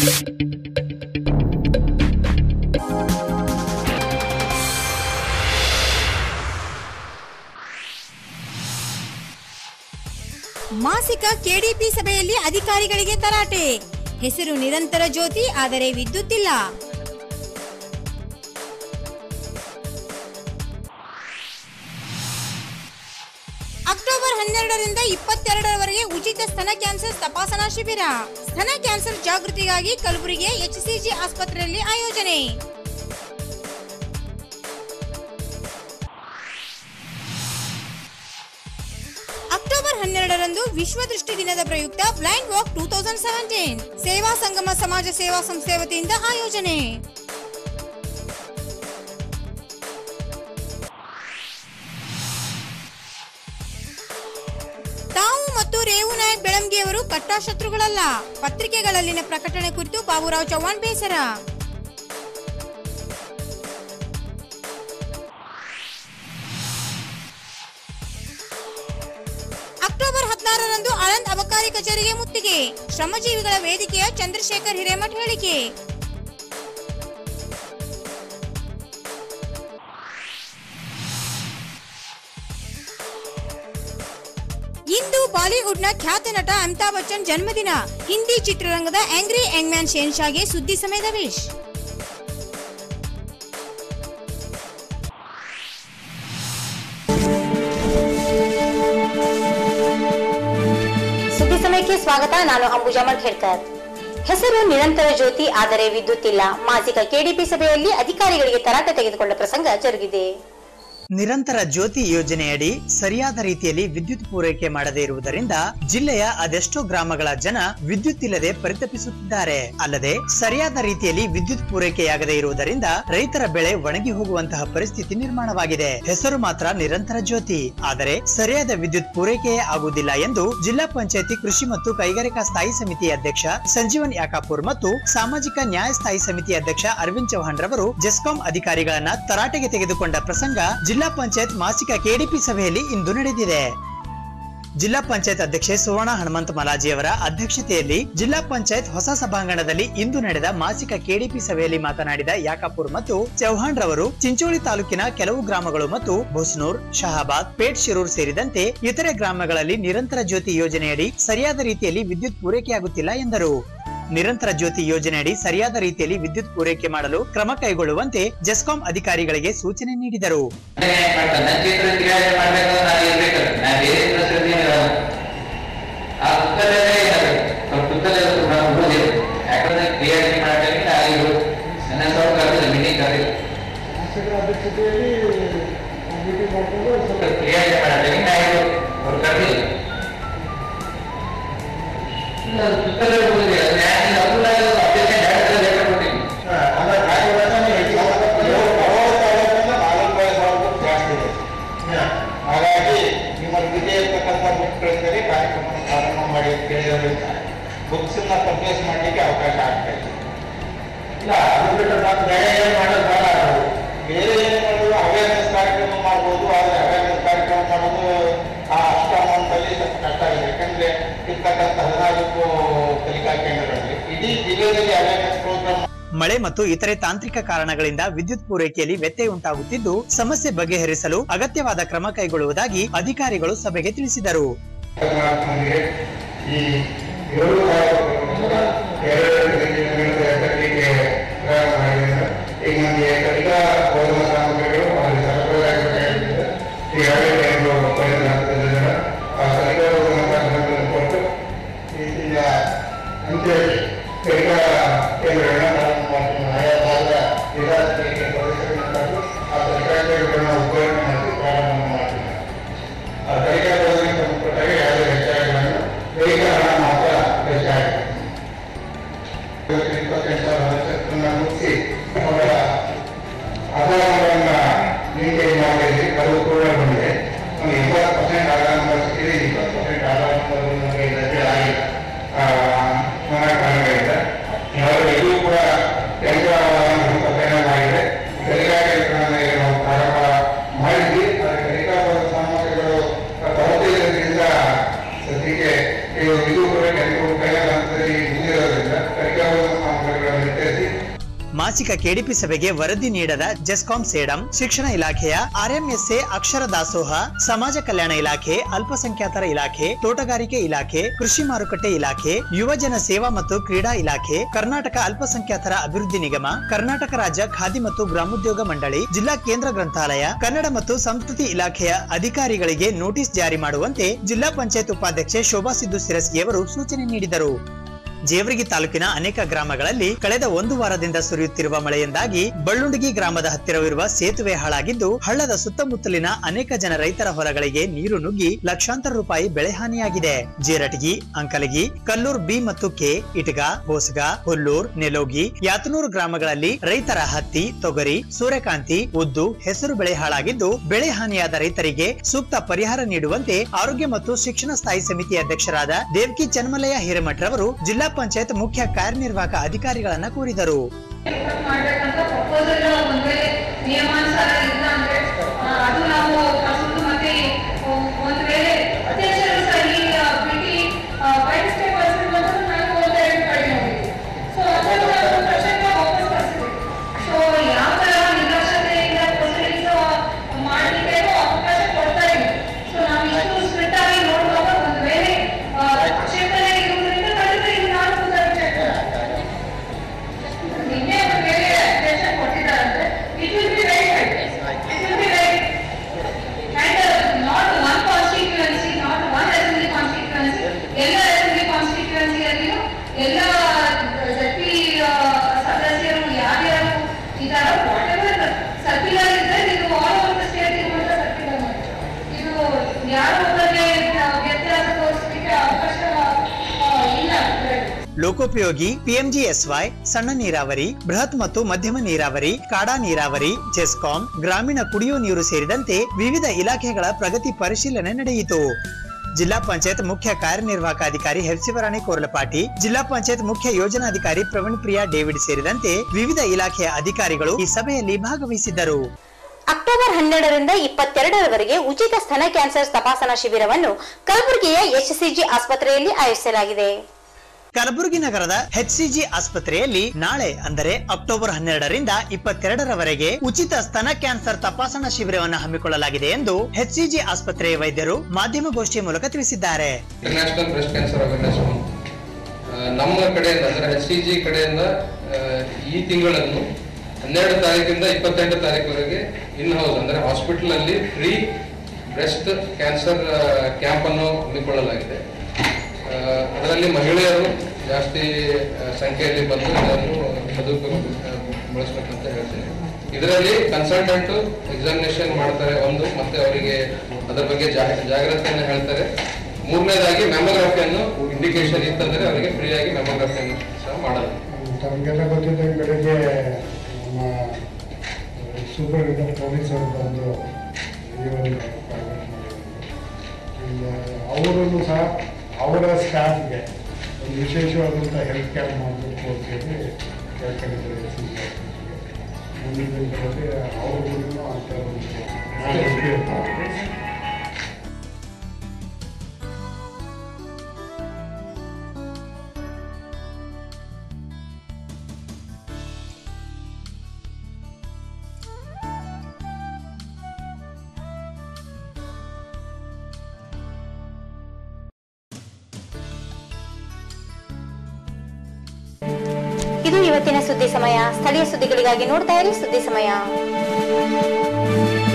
ಮಾಸಿಕ ಕೆಡಿಪಿ ಸಭೆಯಲ್ಲಿ ಅಧಿಕಾರಿಗಳಿಗೆ ತರಾಟೆ ಹೆಸರು ನಿರಂತರ ಜ್ಯೋತಿ ಆದರೆ ವಿದ್ಯುತ್ ಇಲ್ಲ ಅಕ್ಟೋಬರ್ ಹನ್ನೆರಡರಿಂದ ಇಪ್ಪತ್ತೆರಡರವರೆಗೆ ಉಚಿತ ಸ್ತನ ಕ್ಯಾನ್ಸರ್ ತಪಾಸಣಾ ಶಿಬಿರ ಸ್ತನ ಕ್ಯಾನ್ಸರ್ ಜಾಗೃತಿಗಾಗಿ ಕಲಬುರಗಿಯ ಎಚ್ಸಿಜಿ ಆಸ್ಪತ್ರೆಯಲ್ಲಿ ಆಯೋಜನೆ ಅಕ್ಟೋಬರ್ ಹನ್ನೆರಡರಂದು ವಿಶ್ವ ದೃಷ್ಟಿ ದಿನದ ಪ್ರಯುಕ್ತ blind walk two thousand seventeen ಸೇವಾ ಸಂಗಮ ಸಮಾಜ ಸೇವಾ ಸಂಸ್ಥೆ ವತಿಯಿಂದ ಆಯೋಜನೆ ತಾವು ಮತ್ತು ರೇವು ನಾಯಕ್ ಬೆಳಂಗಿಯವರು ಕಟ್ಟಾ ಶತ್ರುಗಳಲ್ಲ ಪತ್ರಿಕೆಗಳಲ್ಲಿನ ಪ್ರಕಟಣೆ ಕುರಿತು ಬಾಬುರಾವ್ ಚೌಹಾಣ್ ಬೇಸರ ಅಕ್ಟೋಬರ್ ಹದಿನಾರರಂದು ಆಳಂದ್ ಅಬಕಾರಿ ಕಚೇರಿಗೆ ಮುತ್ತಿಗೆ ಶ್ರಮಜೀವಿಗಳ ವೇದಿಕೆಯ ಚಂದ್ರಶೇಖರ್ ಹಿರೇಮಠ್ ಹೇಳಿಕೆ ಇಂದು ಬಾಲಿವುಡ್ನ ಖ್ಯಾತ ನಟ ಅಮಿತಾಬ್ ಬಚ್ಚನ್ ಜನ್ಮದಿನ ಹಿಂದಿ ಚಿತ್ರರಂಗದ ಆಂಗ್ರಿ ಯಂಗ್ ಶೇನ್ಶಾಗೆ ಸುದ್ದಿ ಸಮಯದ ವಿಶ್ ಸುದ್ದಿ ಸಮಯಕ್ಕೆ ಸ್ವಾಗತ ನಾನು ಅಂಬುಜಾ ಮಠೇಡ್ಕರ್ ಹೆಸರು ನಿರಂತರ ಜ್ಯೋತಿ ಆದರೆ ವಿದ್ಯುತ್ ಇಲ್ಲ ಮಾಸಿಕ ಕೆಡಿಪಿ ಸಭೆಯಲ್ಲಿ ಅಧಿಕಾರಿಗಳಿಗೆ ತರಾಟೆ ತೆಗೆದುಕೊಂಡ ಪ್ರಸಂಗ ಜರುಗಿದೆ ನಿರಂತರ ಜ್ಯೋತಿ ಯೋಜನೆಯಡಿ ಸರಿಯಾದ ರೀತಿಯಲ್ಲಿ ವಿದ್ಯುತ್ ಪೂರೈಕೆ ಮಾಡದೇ ಇರುವುದರಿಂದ ಜಿಲ್ಲೆಯ ಅದೆಷ್ಟೋ ಗ್ರಾಮಗಳ ಜನ ವಿದ್ಯುತ್ ಇಲ್ಲದೆ ಪರಿತಪಿಸುತ್ತಿದ್ದಾರೆ ಅಲ್ಲದೆ ಸರಿಯಾದ ರೀತಿಯಲ್ಲಿ ವಿದ್ಯುತ್ ಪೂರೈಕೆಯಾಗದೇ ಇರುವುದರಿಂದ ರೈತರ ಬೆಳೆ ಒಣಗಿ ಹೋಗುವಂತಹ ಪರಿಸ್ಥಿತಿ ನಿರ್ಮಾಣವಾಗಿದೆ ಹೆಸರು ಮಾತ್ರ ನಿರಂತರ ಜ್ಯೋತಿ ಆದರೆ ಸರಿಯಾದ ವಿದ್ಯುತ್ ಪೂರೈಕೆಯೇ ಆಗುವುದಿಲ್ಲ ಎಂದು ಜಿಲ್ಲಾ ಪಂಚಾಯತಿ ಕೃಷಿ ಮತ್ತು ಕೈಗಾರಿಕಾ ಸ್ಥಾಯಿ ಸಮಿತಿ ಅಧ್ಯಕ್ಷ ಸಂಜೀವನ್ ಯಾಕಾಪುರ್ ಮತ್ತು ಸಾಮಾಜಿಕ ನ್ಯಾಯ ಸ್ಥಾಯಿ ಸಮಿತಿ ಅಧ್ಯಕ್ಷ ಅರವಿಂದ್ ಚೌಹಾಣ್ ರವರು ಜೆಸ್ಕಾಂ ಅಧಿಕಾರಿಗಳನ್ನ ತರಾಟೆಗೆ ತೆಗೆದುಕೊಂಡ ಪ್ರಸಂಗ ಜಿಲ್ಲಾ ಪಂಚಾಯತ್ ಮಾಸಿಕ ಕೆಡಿಪಿ ಸಭೆಯಲ್ಲಿ ಇಂದು ನಡೆದಿದೆ ಜಿಲ್ಲಾ ಪಂಚಾಯತ್ ಅಧ್ಯಕ್ಷೆ ಸುವರ್ಣ ಹನುಮಂತ ಮಲಾಜಿ ಅವರ ಅಧ್ಯಕ್ಷತೆಯಲ್ಲಿ ಜಿಲ್ಲಾ ಪಂಚಾಯತ್ ಹೊಸ ಸಭಾಂಗಣದಲ್ಲಿ ಇಂದು ನಡೆದ ಮಾಸಿಕ ಕೆಡಿಪಿ ಸಭೆಯಲ್ಲಿ ಮಾತನಾಡಿದ ಯಾಕಾಪುರ್ ಮತ್ತು ಚೌಹಾಣ್ ರವರು ಚಿಂಚೋಳಿ ತಾಲೂಕಿನ ಕೆಲವು ಗ್ರಾಮಗಳು ಮತ್ತು ಬುಸ್ನೂರ್ ಶಹಾಬಾದ್ ಪೇಟ್ ಶಿರೂರ್ ಸೇರಿದಂತೆ ಇತರೆ ಗ್ರಾಮಗಳಲ್ಲಿ ನಿರಂತರ ಜ್ಯೋತಿ ಯೋಜನೆಯಡಿ ಸರಿಯಾದ ರೀತಿಯಲ್ಲಿ ವಿದ್ಯುತ್ ಪೂರೈಕೆಯಾಗುತ್ತಿಲ್ಲ ಎಂದರು ನಿರಂತರ ಜ್ಯೋತಿ ಯೋಜನೆಯಡಿ ಸರಿಯಾದ ರೀತಿಯಲ್ಲಿ ವಿದ್ಯುತ್ ಪೂರೈಕೆ ಮಾಡಲು ಕ್ರಮ ಕೈಗೊಳ್ಳುವಂತೆ ಜೆಸ್ಕಾಂ ಅಧಿಕಾರಿಗಳಿಗೆ ಸೂಚನೆ ನೀಡಿದರು ನನ್ನ ಚಿತ್ರ ಕ್ರಿಯೆ ಮಾಡ್ಬೇಕು ನಾನು ಇರ್ಬೇಕು ನಾ ಬೇರೆ ಪ್ರಶ್ನೆ ಇರಲ್ಲ ಆ ಪುಸ್ತಕದಲ್ಲೇ ಇರಬೇಕು ಆ ಪುಸ್ತಕದಲ್ಲಿ ನಾವು ಓದಿಲ್ಲ ಯಾಕಂದ್ರೆ ಕ್ರಿಯಾಟಿ ಮಾಡಲಿಕ್ಕೆ ಆಗಿರು ನನ್ನ ಸ್ವಲ್ಪ ಕರೆದಿಲ್ಲ ಮೀಟಿಂಗ್ ಕರೆದಿಲ್ಲ ಕ್ರಿಯಾಟಿ ಮಾಡಲಿಕ್ಕೆ ನಾವು ಅವ್ರು ಕರೆದಿಲ್ಲ ಇಲ್ಲ ಅದು ಪುಸ್ತಕದಲ್ಲಿ ಓದಿಲ್ಲ ನ್ಯಾಯ ಅನುದಾನ ಅಭ್ಯರ್ಥಿ ಡೈರೆಕ್ಟರ್ ಲೆಟರ್ ಕೊಟ್ಟಿದ್ದೀನಿ ಹಾಗಾಗಿ ನಿಮ್ಮಲ್ಲಿ ವಿದ್ಯೆ ಇರ್ತಕ್ಕಂಥ ಬುಕ್ಗಳಿದ್ದರೆ ಕಾರ್ಯಕ್ರಮ ಪ್ರಾರಂಭ ಮಾಡಿ ಅಂತ ಕೇಳಿರೋದ್ರಿಂದ ಬುಕ್ಸನ್ನ ಪರ್ಚೇಸ್ ಮಾಡಲಿಕ್ಕೆ ಅವಕಾಶ ಆಗ್ತಾ ಇದೆ ಇಲ್ಲ ಅದು ಬಿಟ್ಟರೆ ಮತ್ತೆ ಬೇರೆ ಏನು ಮಾಡೋದು ಬೇಡ ಅದು. ಬೇರೆ ಏನು ಮಾಡೋದು ಅವೇರ್ನೆಸ್ ಕಾರ್ಯಕ್ರಮ ಮಾಡ್ಬೋದು ಆದರೆ ಅವೇರ್ನೆಸ್ ಕಾರ್ಯಕ್ರಮ ಮಾಡೋದು ಆ ಅಷ್ಟು ಅಮೌಂಟಲ್ಲಿ ಸ್ವಲ್ಪ ಕಷ್ಟ ಆಗಿದೆ ಯಾಕಂದ್ರೆ ಇರ್ತಕ್ಕಂಥ ಹದಿನಾಲ್ಕು ಕಲಿಕಾ ಕೇಂದ್ರಗಳಲ್ಲಿ ಇಡೀ ಜಿಲ್ಲೆಯಲ್ಲಿ ಅವೇರ್ನೆಸ್ ಪ್ರೋಗ್ರಾಮ್ ಮಳೆ ಮತ್ತು ಇತರೆ ತಾಂತ್ರಿಕ ಕಾರಣಗಳಿಂದ ವಿದ್ಯುತ್ ಪೂರೈಕೆಯಲ್ಲಿ ವ್ಯತ್ಯಯ ಉಂಟಾಗುತ್ತಿದ್ದು ಸಮಸ್ಯೆ ಬಗೆಹರಿಸಲು ಅಗತ್ಯವಾದ ಕ್ರಮ ಕೈಗೊಳ್ಳುವುದಾಗಿ ಅಧಿಕಾರಿಗಳು ಸಭೆಗೆ ತಿಳಿಸಿದರು ನಮಗೆ ಈ ಏಳು ಕಾರ್ಯಕ್ರಮಗಳನ್ನ ಎರಡು ದಿನಗಳಿಂದ ಕಟ್ಟಲಿಕ್ಕೆ ಪ್ರಾರಂಭ ಮಾಡಿದ್ದಾರೆ ಈಗ ನಮಗೆ ಕಲಿಕಾ ಬೋಧನಾ ಸಾಮಗ್ರಿಗಳು ಅಲ್ಲಿ ಸರಬರಾಜಾಗಿದ್ದರಿಂದ ಈಗಾಗಲೇ ಎರಡು ಒಪ್ಪಂದ ಆಗ್ತಿದ್ದಾರೆ ಆ ಕಲಿಕಾ ಬೋಧನಾ ಸಾಮಗ್ರಿಗಳನ್ನು ಕೊಟ್ಟು ಈಗ ಅಂತ್ಯದಲ್ಲಿ ಕಲಿಕಾ ಕೇಂದ್ರಗಳನ್ನ ಪ್ರಾರಂಭ ಮಾಡ್ತೀವಿ ಆಯಾ ಭಾಗದ ವಿಧಾನಸಭೆಗೆ ಪ್ರದೇಶಗಳನ್ನು ತಂದು ಆ ಕಲಿಕಾ ಕೇಂದ್ರಗಳನ್ನ ಉಪಯೋಗ ಮಾಡಿ ಪ್ರಾರಂಭ ಮಾಡ್ತೀವಿ ಆ ಕಲಿಕಾ ಬೋಧನೆ ಸಂಪುಟಕ್ಕೆ ಯಾವುದೇ ವೆಚ್ಚಗಳನ್ನು ಕಲಿಕಾ ಹಣ ಮಾತ್ರ ವೆಚ್ಚ ಆಗಿದೆ ಇಪ್ಪತ್ತೆಂಟು ಸಾವಿರ ವೆಚ್ಚವನ್ನು ಮುಗಿಸಿ ಅವರ ಆಧಾರಗಳನ್ನ ನೀಡಿಕೆ ಮಾಡಿದ್ವಿ ಅದು ಕೂಡ ಬಂದಿದೆ ಒಂದು ಇಪ್ಪತ್ತು ಪರ್ಸೆಂಟ್ ಆಧಾರ ಪರಿಸ್ಥಿತಿ ಇಪ್ಪತ್ತು ಪರ್ಸೆಂಟ್ ಆಧಾರ ನಮಗೆ ಲಭ್ಯ ಆಗಿಲ್ಲ ಮನ ಕಾರಣಗಳಿಂದ ಯಾವಾಗ ಇದು ಕೂಡ ಕೆಲಸ ಆಗಿದೆ ಕಲಿಕಾ ಕೇಂದ್ರಗಳನ್ನ ಈಗ ನಾವು ಪ್ರಾರಂಭ ಮಾಡಿದ್ವಿ ಆದರೆ ಕಲಿಕಾ ಸಾಮಗ್ರಿಗಳು ಕೊರತೆ ಇರೋದ್ರಿಂದ ಸದ್ಯಕ್ಕೆ ಇದು ಇದು ಕೂಡ ಕೆಲವು ಕೈಲ ಹಂತದಲ್ಲಿ ಮುಂದಿರೋದ್ರಿಂದ ಕಲಿಕಾ ಸಾಮಗ್ರಿಗಳು ಮಾಸಿಕ ಕೆಡಿಪಿ ಸಭೆಗೆ ವರದಿ ನೀಡದ ಜೆಸ್ಕಾಂ ಸೇಡಂ ಶಿಕ್ಷಣ ಇಲಾಖೆಯ ಆರ್ಎಂಎಸ್ಎ ಅಕ್ಷರ ದಾಸೋಹ ಸಮಾಜ ಕಲ್ಯಾಣ ಇಲಾಖೆ ಅಲ್ಪಸಂಖ್ಯಾತರ ಇಲಾಖೆ ತೋಟಗಾರಿಕೆ ಇಲಾಖೆ ಕೃಷಿ ಮಾರುಕಟ್ಟೆ ಇಲಾಖೆ ಯುವಜನ ಸೇವಾ ಮತ್ತು ಕ್ರೀಡಾ ಇಲಾಖೆ ಕರ್ನಾಟಕ ಅಲ್ಪಸಂಖ್ಯಾತರ ಅಭಿವೃದ್ಧಿ ನಿಗಮ ಕರ್ನಾಟಕ ರಾಜ್ಯ ಖಾದಿ ಮತ್ತು ಗ್ರಾಮೋದ್ಯೋಗ ಮಂಡಳಿ ಜಿಲ್ಲಾ ಕೇಂದ್ರ ಗ್ರಂಥಾಲಯ ಕನ್ನಡ ಮತ್ತು ಸಂಸ್ಕೃತಿ ಇಲಾಖೆಯ ಅಧಿಕಾರಿಗಳಿಗೆ ನೋಟಿಸ್ ಜಾರಿ ಮಾಡುವಂತೆ ಜಿಲ್ಲಾ ಪಂಚಾಯತ್ ಉಪಾಧ್ಯಕ್ಷೆ ಶೋಭಾ ಸಿದ್ದು ಸಿರಸ್ಗಿಯವರು ಸೂಚನೆ ನೀಡಿದರು ಜೇವರ್ಗಿ ತಾಲೂಕಿನ ಅನೇಕ ಗ್ರಾಮಗಳಲ್ಲಿ ಕಳೆದ ಒಂದು ವಾರದಿಂದ ಸುರಿಯುತ್ತಿರುವ ಮಳೆಯಿಂದಾಗಿ ಬಳ್ಳುಂಡಗಿ ಗ್ರಾಮದ ಹತ್ತಿರವಿರುವ ಸೇತುವೆ ಹಾಳಾಗಿದ್ದು ಹಳ್ಳದ ಸುತ್ತಮುತ್ತಲಿನ ಅನೇಕ ಜನ ರೈತರ ಹೊಲಗಳಿಗೆ ನೀರು ನುಗ್ಗಿ ಲಕ್ಷಾಂತರ ರೂಪಾಯಿ ಬೆಳೆ ಹಾನಿಯಾಗಿದೆ ಜೇರಟಗಿ ಅಂಕಲಗಿ ಕಲ್ಲೂರ್ ಬಿ ಮತ್ತು ಕೆ ಇಟಗ ಬೋಸಗ ಹುಲ್ಲೂರ್ ನೆಲೋಗಿ ಯಾತನೂರು ಗ್ರಾಮಗಳಲ್ಲಿ ರೈತರ ಹತ್ತಿ ತೊಗರಿ ಸೂರ್ಯಕಾಂತಿ ಉದ್ದು ಹೆಸರು ಬೆಳೆ ಹಾಳಾಗಿದ್ದು ಬೆಳೆ ಹಾನಿಯಾದ ರೈತರಿಗೆ ಸೂಕ್ತ ಪರಿಹಾರ ನೀಡುವಂತೆ ಆರೋಗ್ಯ ಮತ್ತು ಶಿಕ್ಷಣ ಸ್ಥಾಯಿ ಸಮಿತಿ ಅಧ್ಯಕ್ಷರಾದ ದೇವಕಿ ಚನ್ಮಲಯ್ಯ ಹಿರೇಮಠರವರು ಜಿಲ್ಲಾ ಪಂಚಾಯತ್ ಮುಖ್ಯ ಕಾರ್ಯನಿರ್ವಾಹಕ ಅಧಿಕಾರಿಗಳನ್ನ ಕೋರಿದರು ಮಾಡ್ಬೇಕಂತ ಪ್ರಪೋಸಲ್ ಒಂದ್ ವೇಳೆ ನಿಯಮಾನುಸಾರ ಇಲ್ಲ ಅಂದ್ರೆ ಆ, ಅದು ನಾವು ಕಳ್ಸೋದು ಮತ್ತೆ ಒ- ಒಂದ್ ವೇಳೆ ಅಧ್ಯಕ್ಷರು ಸಹ ಈ ಆ, ಬಿಟ್ಟು ಬೈ ಮಿಸ್ಟೇಕ್ ಕಳ್ಸಿದ್ರು ಅಂತ ನಾನು ಒಂದ್ ಎರಡು ಕಡೆ ನೋಡಿದ್ವಿ ಸೊ ಅದನ್ನು ನಾವು ತಕ್ಷಣ ವಾಪಸ್ ಕಳ್ಸಿದ್ವಿ ಸೊ ಯಾವ ತರ ನಿರ್ಲಕ್ಷ್ಯತೆಯಿಂದ ಪ್ರೊಸೀಡಿಂಗ್ಸ್ ಮಾಡ್ಲಿಕ್ಕೆ ಅವಕಾಶ ಕೊಡ್ತಾ ಇಲ್ಲ ಸೊ ನಾವು ಇಷ್ಟು ಸ್ಟ್ರಿಕ್ಟ್ ಆಗಿ ನೋಡುವಾಗ ಒಂದ್ ವೇಳೆ ಆ, ಕ್ಷೇತ್ರ ಇರುವುದರಿಂದ ಖಂಡಿತ ಇದು ನಾನು ಚೆಕ್ ನಿನ್ನೆ ಒಂದು ಬೇರೆ ಅಧ್ಯಕ್ಷ ಕೊಟ್ಟಿದ್ದಾರಂದ್ರೆ it will be very it will be very and not one constituency not one assembly constituency ಎಲ್ಲ ಅಸೆಂಬ್ಲಿ ಕಾನ್ಸ್ಟಿಟ್ಯೂಯನ್ಸಿಯಲ್ಲಿಯೂ ಎಲ್ಲ ಜಡ್ಪಿ ಸದಸ್ಯರು ಯಾರ್ಯಾರು ಇದಾರೋ ವಾಟ್ ಎವರ್ ಸರ್ಕ್ಯುಲರ್ ಇದ್ರೆ ಇದು ಆಲ್ ಓವರ್ ದ ಸ್ಟೇಟ್ ಇರುವಂತ ಸರ್ಕ್ಯುಲರ್ ಇದು ಯಾರು ಒಬ್ಬರಿಗೆ ವ್ಯತ್ಯಾಸ ತೋರಿಸಲಿಕ್ಕೆ ಅವಕಾಶ ಆ, ಇಲ್ಲ ಲೋಕೋಪಯೋಗಿ ಪಿಎಂಜಿಎಸ್ವೈ ಸಣ್ಣ ನೀರಾವರಿ ಬೃಹತ್ ಮತ್ತು ಮಧ್ಯಮ ನೀರಾವರಿ ಕಾಡಾ ನೀರಾವರಿ ಜೆಸ್ಕಾಂ ಗ್ರಾಮೀಣ ಕುಡಿಯುವ ನೀರು ಸೇರಿದಂತೆ ವಿವಿಧ ಇಲಾಖೆಗಳ ಪ್ರಗತಿ ಪರಿಶೀಲನೆ ನಡೆಯಿತು ಜಿಲ್ಲಾ ಪಂಚಾಯತ್ ಮುಖ್ಯ ಕಾರ್ಯನಿರ್ವಾಹಕ ಅಧಿಕಾರಿ ಹೆರ್ಸಿವರಾಣಿ ಕೋರ್ಲಪಾಟಿ ಜಿಲ್ಲಾ ಪಂಚಾಯತ್ ಮುಖ್ಯ ಯೋಜನಾಧಿಕಾರಿ ಪ್ರವೀಣ್ ಪ್ರಿಯಾ ಡೇವಿಡ್ ಸೇರಿದಂತೆ ವಿವಿಧ ಇಲಾಖೆಯ ಅಧಿಕಾರಿಗಳು ಈ ಸಭೆಯಲ್ಲಿ ಭಾಗವಹಿಸಿದ್ದರು ಅಕ್ಟೋಬರ್ ಹನ್ನೆರಡರಿಂದ ಇಪ್ಪತ್ತೆರಡರವರೆಗೆ ಉಚಿತ ಸ್ತನ ಕ್ಯಾನ್ಸರ್ ತಪಾಸಣಾ ಶಿಬಿರವನ್ನು ಕಲಬುರಗಿಯ ಎಚ್ಸಿಜಿ ಆಸ್ಪತ್ರೆಯಲ್ಲಿ ಆಯೋಜಿಸಲಾಗಿದೆ ಕಲಬುರಗಿ ನಗರದ ಎಚ್ಸಿಜಿ ಆಸ್ಪತ್ರೆಯಲ್ಲಿ ನಾಳೆ ಅಂದರೆ ಅಕ್ಟೋಬರ್ ಹನ್ನೆರಡರಿಂದ ಇಪ್ಪತ್ತೆರಡರವರೆಗೆ ಉಚಿತ ಸ್ತನ ಕ್ಯಾನ್ಸರ್ ತಪಾಸಣಾ ಶಿಬಿರವನ್ನು ಹಮ್ಮಿಕೊಳ್ಳಲಾಗಿದೆ ಎಂದು ಎಚ್ಸಿಜಿ ಆಸ್ಪತ್ರೆಯ ವೈದ್ಯರು ಮಾಧ್ಯಮಗೋಷ್ಠಿಯ ಮೂಲಕ ತಿಳಿಸಿದ್ದಾರೆ ಇಂಟರ್ನ್ಯಾಷನಲ್ ಬ್ರೆಸ್ಟ್ ಕ್ಯಾನ್ಸರ್ ಅವೇರ್ನೆಸ್ ನಮ್ಮ ಕಡೆಯಿಂದ ಅಂದ್ರೆ ಎಚ್ ಸಿ ಜಿ ಕಡೆಯಿಂದ ಆ, ಈ ತಿಂಗಳನ್ನು ಹನ್ನೆರಡು ತಾರೀಕಿಂದ ಇಪ್ಪತ್ತೆಂಟು ತಾರೀಕುವರೆಗೆ ಇನ್ ಹೌಸ್ ಅಂದ್ರೆ ಹಾಸ್ಪಿಟಲ್ ಅಲ್ಲಿ ಫ್ರೀ ಬ್ರೆಸ್ಟ್ ಕ್ಯಾನ್ಸರ್ ಕ್ಯಾಂಪ್ ಅನ್ನು ಹಮ್ಮಿಕೊಳ್ಳಲಾಗಿದೆ ಆ, ಅದರಲ್ಲಿ ಮಹಿಳೆಯರು ಜಾಸ್ತಿ ಆ, ಸಂಖ್ಯೆಯಲ್ಲಿ ಬಂದು ಇದನ್ನು ಸದುಪಯೋಗ ಬಳಸಬೇಕಂತ ಹೇಳ್ತೀನಿ ಇದರಲ್ಲಿ ಕನ್ಸಲ್ಟೆಂಟ್ ಎಕ್ಸಾಮಿನೇಷನ್ ಮಾಡ್ತಾರೆ ಒಂದು ಮತ್ತೆ ಅವರಿಗೆ ಅದರ ಬಗ್ಗೆ ಜಾ- ಜಾಗ್ರತೆಯನ್ನು ಹೇಳ್ತಾರೆ ಮೂರನೇದಾಗಿ ಮೆಮೊಗ್ರಫಿಯನ್ನು ಇಂಡಿಕೇಶನ್ ಇತ್ತಂದ್ರೆ ಅವರಿಗೆ ಫ್ರೀ ಆಗಿ ಮೆಮೊಗ್ರಫಿಯನ್ನು ಸಹ ಮಾಡಲಾಗುತ್ತೆ ತಮಗೆಲ್ಲ ಗೊತ್ತಿದ್ದಂಗೆ ಬೆಳಗ್ಗೆ ನಮ್ಮ ಸೂಪರ್ ಪೊಲೀಸ್ ಅವರು ಬಂದು ಈ ಒಂದು ಕಾರ್ಯಕ್ರಮ ಮಾಡಿದ್ರು. ಅವರು ಸಹ ಅವರ ಸ್ಟಾಫ್ಗೆ ಒಂದು ವಿಶೇಷವಾದಂಥ ಹೆಲ್ತ್ ಕ್ಯಾಂಪ್ ಮಾಡಬೇಕು ಅಂತೇಳಿ ಕೇಳ್ಕೊಂಡಿದ್ದಾರೆ ಸಿ ಮುಂದಿನ ದಿನಗಳಲ್ಲಿ ಅವ್ರಿಗೂ ಅಂತ ಒಂದು ನಾಳೆ ಇರ್ತಾರೆ. ಇದು ಇವತ್ತಿನ ಸುದ್ದಿ ಸಮಯ ಸ್ಥಳೀಯ ಸುದ್ದಿಗಳಿಗಾಗಿ ನೋಡ್ತಾ ಇರಿ ಸುದ್ದಿ ಸಮಯ